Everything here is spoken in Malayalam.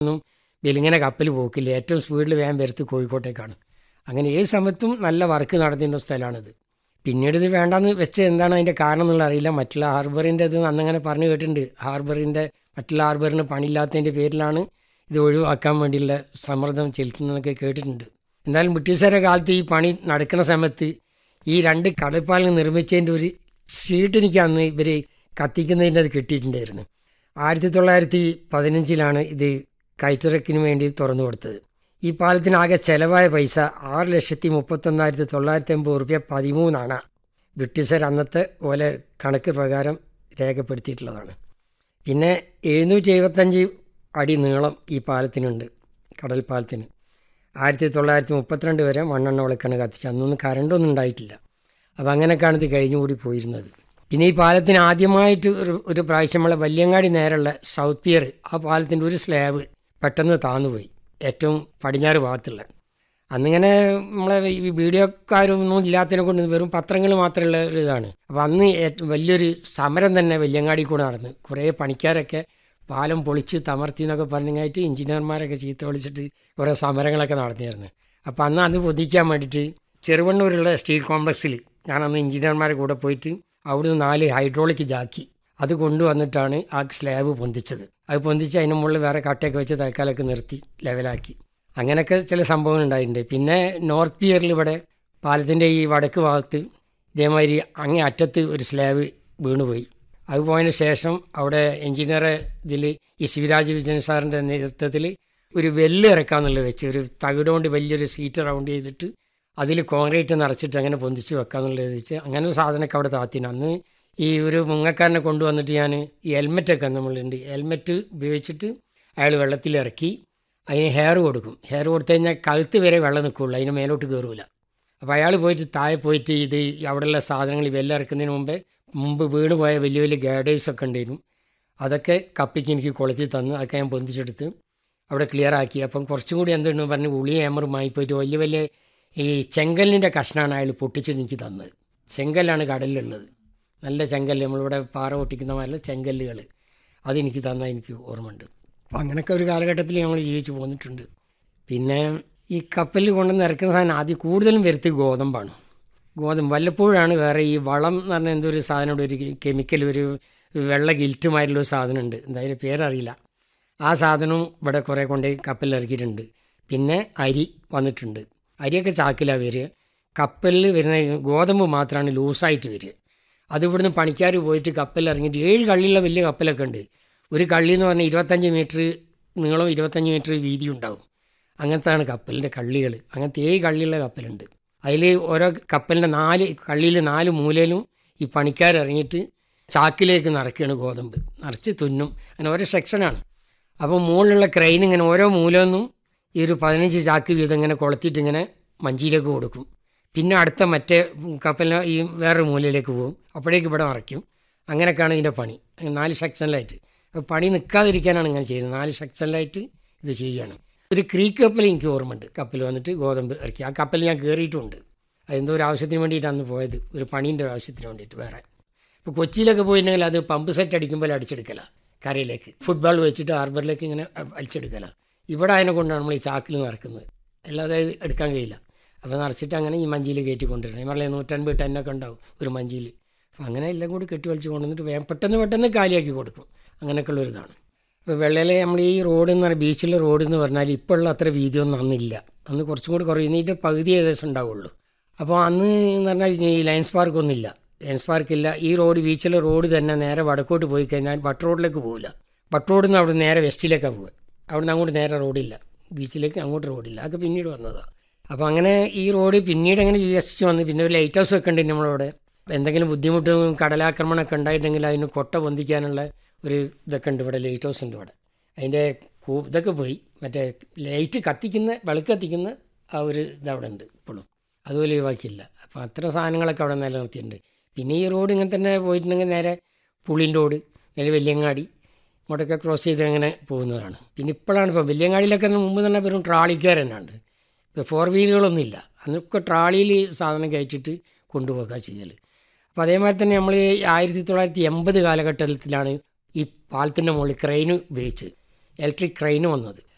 ഒന്നും വെലിങ്ങനെ കപ്പൽ പോക്കില്ല ഏറ്റവും സ്പീഡിൽ വേഗം വരുത്ത് കോഴിക്കോട്ടേക്കാണ് അങ്ങനെ ഏത് സമയത്തും നല്ല വർക്ക് നടന്നിരുന്ന സ്ഥലമാണിത് പിന്നീട് ഇത് വേണ്ടാന്ന് വെച്ച് എന്താണ് അതിൻ്റെ കാരണം എന്നുള്ള അറിയില്ല മറ്റുള്ള ഹാർബറിൻ്റെ ഇത് അന്നങ്ങനെ പറഞ്ഞു കേട്ടിട്ടുണ്ട് ഹാർബറിൻ്റെ മറ്റുള്ള ഹാർബറിന് പണിയില്ലാത്തതിൻ്റെ പേരിലാണ് ഇത് ഒഴിവാക്കാൻ വേണ്ടിയുള്ള സമ്മർദ്ദം ചെലുത്തുന്നതൊക്കെ കേട്ടിട്ടുണ്ട് എന്നാലും ബ്രിട്ടീഷുകാരുടെ കാലത്ത് ഈ പണി നടക്കുന്ന സമയത്ത് ഈ രണ്ട് കടൽപ്പാലങ്ങൾ നിർമ്മിച്ചതിൻ്റെ ഒരു ഷീട്ട് എനിക്ക് അന്ന് ഇവർ കത്തിക്കുന്നതിൻ്റെ അത് കിട്ടിയിട്ടുണ്ടായിരുന്നു ആയിരത്തി തൊള്ളായിരത്തി പതിനഞ്ചിലാണ് ഇത് കയറ്റിറക്കിന് വേണ്ടി തുറന്നു കൊടുത്തത് ഈ പാലത്തിനാകെ ചെലവായ പൈസ ആറ് ലക്ഷത്തി മുപ്പത്തൊന്നായിരത്തി തൊള്ളായിരത്തി അമ്പത് റുപ്യ പതിമൂന്നാണ് ബ്രിട്ടീഷുകാർ അന്നത്തെ പോലെ കണക്ക് പ്രകാരം രേഖപ്പെടുത്തിയിട്ടുള്ളതാണ് പിന്നെ എഴുന്നൂറ്റി എഴുപത്തഞ്ച് അടി നീളം ഈ പാലത്തിനുണ്ട് കടൽ പാലത്തിന് ആയിരത്തി തൊള്ളായിരത്തി മുപ്പത്തിരണ്ട് വരെ മണ്ണെണ്ണ വിളക്കാണ് കത്തിച്ച് അന്നൊന്നും കറണ്ടൊന്നും ഉണ്ടായിട്ടില്ല അപ്പോൾ അങ്ങനെയൊക്കെയാണ് ഇത് കഴിഞ്ഞുകൂടി പോയിരുന്നത് പിന്നെ ഈ പാലത്തിന് ആദ്യമായിട്ട് ഒരു ഒരു പ്രാവശ്യം നമ്മളെ വല്യങ്ങാടി നേരെയുള്ള സൗത്ത് പിയർ ആ പാലത്തിൻ്റെ ഒരു സ്ലാബ് പെട്ടെന്ന് താന്നുപോയി ഏറ്റവും പടിഞ്ഞാറ് ഭാഗത്തുള്ള അന്നിങ്ങനെ നമ്മളെ ഈ വീഡിയോക്കാരൊന്നും ഇല്ലാത്തതിനെ കൊണ്ട് വെറും പത്രങ്ങൾ മാത്രമുള്ള ഒരു ഇതാണ് അപ്പോൾ അന്ന് ഏറ്റവും വലിയൊരു സമരം തന്നെ വല്യങ്ങാടി കൂടെ നടന്ന് കുറേ പണിക്കാരൊക്കെ പാലം പൊളിച്ച് തമർത്തി എന്നൊക്കെ പറഞ്ഞായിട്ട് എഞ്ചിനീയർമാരൊക്കെ ചീത്ത വിളിച്ചിട്ട് കുറേ സമരങ്ങളൊക്കെ നടന്നിരുന്നു അപ്പോൾ അന്ന് അത് പൊതിക്കാൻ വേണ്ടിയിട്ട് ചെറുവണ്ണൂരുള്ള സ്റ്റീൽ കോംപ്ലക്സിൽ ഞാനന്ന് എഞ്ചിനീയർമാരെ കൂടെ പോയിട്ട് അവിടുന്ന് നാല് ഹൈഡ്രോളിക് ജാക്കി അത് കൊണ്ടുവന്നിട്ടാണ് ആ സ്ലാബ് പൊന്തിച്ചത് അത് പൊന്തിച്ച് അതിന് മുകളിൽ വേറെ കട്ടയൊക്കെ വെച്ച് തൽക്കാലമൊക്കെ നിർത്തി ലെവലാക്കി അങ്ങനെയൊക്കെ ചില സംഭവങ്ങൾ ഉണ്ടായിട്ടുണ്ട് പിന്നെ നോർത്ത് പിയറിൽ ഇവിടെ പാലത്തിൻ്റെ ഈ വടക്ക് ഭാഗത്ത് ഇതേമാതിരി അങ്ങേ അറ്റത്ത് ഒരു സ്ലാബ് വീണുപോയി അത് പോയതിന് ശേഷം അവിടെ എഞ്ചിനീയറെ ഇതിൽ ഈ ശിവരാജ് വിജയൻ സാറിൻ്റെ നേതൃത്വത്തിൽ ഒരു വെല്ല് ഇറക്കാന്നുള്ളത് വെച്ച് ഒരു തകിടുകൊണ്ട് വലിയൊരു സീറ്റ് റൗണ്ട് ചെയ്തിട്ട് അതിൽ കോൺക്രീറ്റ് നിറച്ചിട്ട് അങ്ങനെ പൊന്തിച്ച് വെക്കാന്നുള്ളത് വെച്ച് അങ്ങനെ ഒരു സാധനമൊക്കെ അവിടെ താത്തിന് അന്ന് ഈ ഒരു മുങ്ങക്കാരനെ കൊണ്ടുവന്നിട്ട് ഞാൻ ഈ ഹെൽമെറ്റൊക്കെ നമ്മളുണ്ട് ഹെൽമെറ്റ് ഉപയോഗിച്ചിട്ട് അയാൾ വെള്ളത്തിൽ ഇറക്കി അതിന് ഹെയർ കൊടുക്കും ഹെയർ കൊടുത്തു കഴിഞ്ഞാൽ കഴുത്ത് വരെ വെള്ളം നിൽക്കുകയുള്ളൂ അതിന് മേലോട്ട് കയറൂല അപ്പോൾ അയാൾ പോയിട്ട് താഴെ പോയിട്ട് ഇത് അവിടെയുള്ള സാധനങ്ങൾ വെല്ലം ഇറക്കുന്നതിന് മുമ്പേ മുമ്പ് വീണ് പോയ വലിയ വലിയ ഗാഡേഴ്സൊക്കെ ഉണ്ടായിരുന്നു അതൊക്കെ കപ്പിക്ക് എനിക്ക് കൊളുത്തി തന്നു അതൊക്കെ ഞാൻ പൊന്തിച്ചെടുത്ത് അവിടെ ക്ലിയർ ആക്കി അപ്പം കുറച്ചും കൂടി എന്തുണ്ടെന്ന് പറഞ്ഞ് ഉളി ഏമറുമായി പോയിട്ട് വലിയ വലിയ ഈ ചെങ്കല്ലിൻ്റെ കഷ്ണമാണ് അയാൾ പൊട്ടിച്ച് എനിക്ക് തന്നത് ചെങ്കല്ലാണ് കടലിലുള്ളത് നല്ല ചെങ്കല്ല് നമ്മളിവിടെ പാറ പൊട്ടിക്കുന്ന മാതിരി ചെങ്കല്ലുകൾ അതെനിക്ക് തന്നാൽ എനിക്ക് ഓർമ്മയുണ്ട് അപ്പം അങ്ങനെയൊക്കെ ഒരു കാലഘട്ടത്തിൽ നമ്മൾ ജീവിച്ച് പോന്നിട്ടുണ്ട് പിന്നെ ഈ കപ്പലിൽ കൊണ്ടുവന്ന് ഇറക്കുന്ന സാധനം ആദ്യം കൂടുതലും വരുത്തി ഗോതമ്പാണ് ഗോതമ്പ് വല്ലപ്പോഴാണ് വേറെ ഈ വളം എന്ന് പറഞ്ഞാൽ എന്തോ ഒരു സാധനം ഒരു കെമിക്കൽ ഒരു വെള്ള ഗിൽറ്റുമായിട്ടുള്ള ഒരു സാധനമുണ്ട് എന്തായാലും പേരറിയില്ല ആ സാധനവും ഇവിടെ കുറേ കൊണ്ട് കപ്പലിൽ ഇറക്കിയിട്ടുണ്ട് പിന്നെ അരി വന്നിട്ടുണ്ട് അരിയൊക്കെ ചാക്കിലാണ് വരിക കപ്പലിൽ വരുന്ന ഗോതമ്പ് മാത്രമാണ് ലൂസായിട്ട് വരിക അത് ഇവിടുന്ന് പണിക്കാർ പോയിട്ട് കപ്പലിൽ ഇറങ്ങിയിട്ട് ഏഴ് കള്ളിയുള്ള വലിയ കപ്പലൊക്കെ ഉണ്ട് ഒരു കള്ളി എന്ന് പറഞ്ഞാൽ ഇരുപത്തഞ്ച് മീറ്റർ നീളം ഇരുപത്തഞ്ച് മീറ്റർ വീതി ഉണ്ടാവും അങ്ങനത്താണ് കപ്പലിൻ്റെ കള്ളികൾ അങ്ങനത്തെ ഏഴ് കള്ളിയുള്ള കപ്പലുണ്ട് അതിൽ ഓരോ കപ്പലിൻ്റെ നാല് കള്ളിയിൽ നാല് മൂലയിലും ഈ പണിക്കാർ ഇറങ്ങിയിട്ട് ചാക്കിലേക്ക് നിറയ്ക്കുകയാണ് ഗോതമ്പ് നിറച്ച് തുന്നും അങ്ങനെ ഓരോ സെക്ഷനാണ് അപ്പോൾ മുകളിലുള്ള ക്രെയിൻ ഇങ്ങനെ ഓരോ മൂലമൊന്നും ഈ ഒരു പതിനഞ്ച് ചാക്ക് വീതം ഇങ്ങനെ കൊളുത്തിയിട്ട് ഇങ്ങനെ മഞ്ചിയിലേക്ക് കൊടുക്കും പിന്നെ അടുത്ത മറ്റേ കപ്പലിന് ഈ വേറൊരു മൂലയിലേക്ക് പോകും അപ്പോഴേക്ക് ഇവിടെ നിറയ്ക്കും അങ്ങനെയൊക്കെയാണ് ഇതിൻ്റെ പണി അങ്ങനെ നാല് സെക്ഷനിലായിട്ട് അപ്പോൾ പണി നിൽക്കാതിരിക്കാനാണ് ഇങ്ങനെ ചെയ്യുന്നത് നാല് സെക്ഷനിലായിട്ട് ഇത് ചെയ്യുകയാണ് ഒരു ക്രീക്ക് കപ്പൽ എനിക്ക് ഓർമ്മയുണ്ട് കപ്പൽ വന്നിട്ട് ഗോതമ്പ് ഇറക്കി ആ കപ്പൽ ഞാൻ കയറിയിട്ടുമുണ്ട് അതെന്തോ ഒരു ആവശ്യത്തിന് വേണ്ടിയിട്ടാണ് പോയത് ഒരു പണീൻ്റെ ഒരു ആവശ്യത്തിന് വേണ്ടിയിട്ട് വേറെ ഇപ്പോൾ കൊച്ചിയിലൊക്കെ പോയിട്ടുണ്ടെങ്കിൽ അത് പമ്പ് സെറ്റ് അടിക്കുമ്പോൾ അടിച്ചെടുക്കല കരയിലേക്ക് ഫുട്ബോൾ വെച്ചിട്ട് ഹാർബറിലേക്ക് ഇങ്ങനെ അടിച്ചെടുക്കല ഇവിടെ അതിനെ കൊണ്ടാണ് നമ്മൾ ഈ ചാക്കിൽ നിറക്കുന്നത് അല്ലാതെ എടുക്കാൻ കഴിയില്ല അപ്പോൾ നിറച്ചിട്ട് അങ്ങനെ ഈ മഞ്ചിയിൽ കയറ്റി കൊണ്ടുവരണം ഞാൻ പറഞ്ഞാൽ നൂറ്റൻപത് ടന്നൊക്കെ ഉണ്ടാവും ഒരു മഞ്ചിയിൽ അപ്പോൾ അങ്ങനെ എല്ലാം കൂടി കെട്ടി വലിച്ച് കൊണ്ടുവന്നിട്ട് വേഗം പെട്ടെന്ന് പെട്ടെന്ന് കാലിയാക്കി കൊടുക്കും അങ്ങനെയൊക്കെയുള്ള ഒരിതാണ് ഇപ്പോൾ വെള്ളയിലെ നമ്മൾ ഈ റോഡ് എന്ന് പറഞ്ഞാൽ ബീച്ചിലെ റോഡ് എന്ന് പറഞ്ഞാൽ ഇപ്പോൾ ഉള്ള അത്ര വീതിയൊന്നും അന്നില്ല അന്ന് കുറച്ചും കൂടി കുറയും ഇതിൻ്റെ പകുതി ഏകദേശം ഉണ്ടാവുള്ളൂ അപ്പോൾ അന്ന് എന്ന് പറഞ്ഞാൽ ഈ ലയൻസ് പാർക്കൊന്നുമില്ല ലയൻസ് പാർക്കില്ല ഈ റോഡ് ബീച്ചിലെ റോഡ് തന്നെ നേരെ വടക്കോട്ട് പോയി കഴിഞ്ഞാൽ ബട്ട് റോഡിലേക്ക് പോകില്ല ബട്ട് റോഡിൽ നിന്ന് അവിടെ നേരെ വെസ്റ്റിലേക്കാണ് പോവുക അവിടെ നിന്ന് അങ്ങോട്ട് നേരെ റോഡില്ല ബീച്ചിലേക്ക് അങ്ങോട്ട് റോഡില്ല അതൊക്കെ പിന്നീട് വന്നതാണ് അപ്പോൾ അങ്ങനെ ഈ റോഡ് പിന്നീട് അങ്ങനെ വികസിച്ച് വന്ന് പിന്നെ ഒരു ലൈറ്റ് ഹൗസ് ഒക്കെ ഉണ്ട് നമ്മളവിടെ എന്തെങ്കിലും ബുദ്ധിമുട്ടും കടലാക്രമണമൊക്കെ ഉണ്ടായിട്ടുണ്ടെങ്കിൽ അതിന് കൊട്ട പൊന്തിക്കാനുള്ള ഒരു ഇതൊക്കെ ഉണ്ട് ഇവിടെ ലൈറ്റ് ഹൗസ് ഉണ്ട് ഇവിടെ അതിൻ്റെ ഇതൊക്കെ പോയി മറ്റേ ലൈറ്റ് കത്തിക്കുന്ന വിളക്ക് കത്തിക്കുന്ന ആ ഒരു ഇതവിടെ ഉണ്ട് ഇപ്പോഴും അതുപോലെ ഒഴിവാക്കിയില്ല അപ്പോൾ അത്തരം സാധനങ്ങളൊക്കെ അവിടെ നിലനിർത്തിയിട്ടുണ്ട് പിന്നെ ഈ റോഡ് ഇങ്ങനെ തന്നെ പോയിട്ടുണ്ടെങ്കിൽ നേരെ പുളിൻ്റെ റോഡ് നേരെ വെല്ലിയങ്ങാടി ഇങ്ങോട്ടൊക്കെ ക്രോസ് ചെയ്ത് അങ്ങനെ പോകുന്നതാണ് പിന്നെ ഇപ്പോഴാണ് ഇപ്പോൾ വെല്ലിയങ്ങാടിയിലൊക്കെ മുമ്പ് തന്നെ വെറും ട്രാളിക്കാർ തന്നെ ഉണ്ട് ഇപ്പോൾ ഫോർ വീലുകളൊന്നും ഇല്ല അന്നൊക്കെ ട്രാളിയിൽ സാധനം കയറ്റിയിട്ട് കൊണ്ടുപോകുക ചെയ്യൽ അപ്പോൾ അതേമാതിരി തന്നെ നമ്മൾ ആയിരത്തി തൊള്ളായിരത്തി എൺപത് കാലഘട്ടത്തിലാണ് ഈ പാലത്തിൻ്റെ മുകളിൽ ക്രെയിൻ ഉപയോഗിച്ച് ഇലക്ട്രിക് ക്രെയിൻ വന്നത്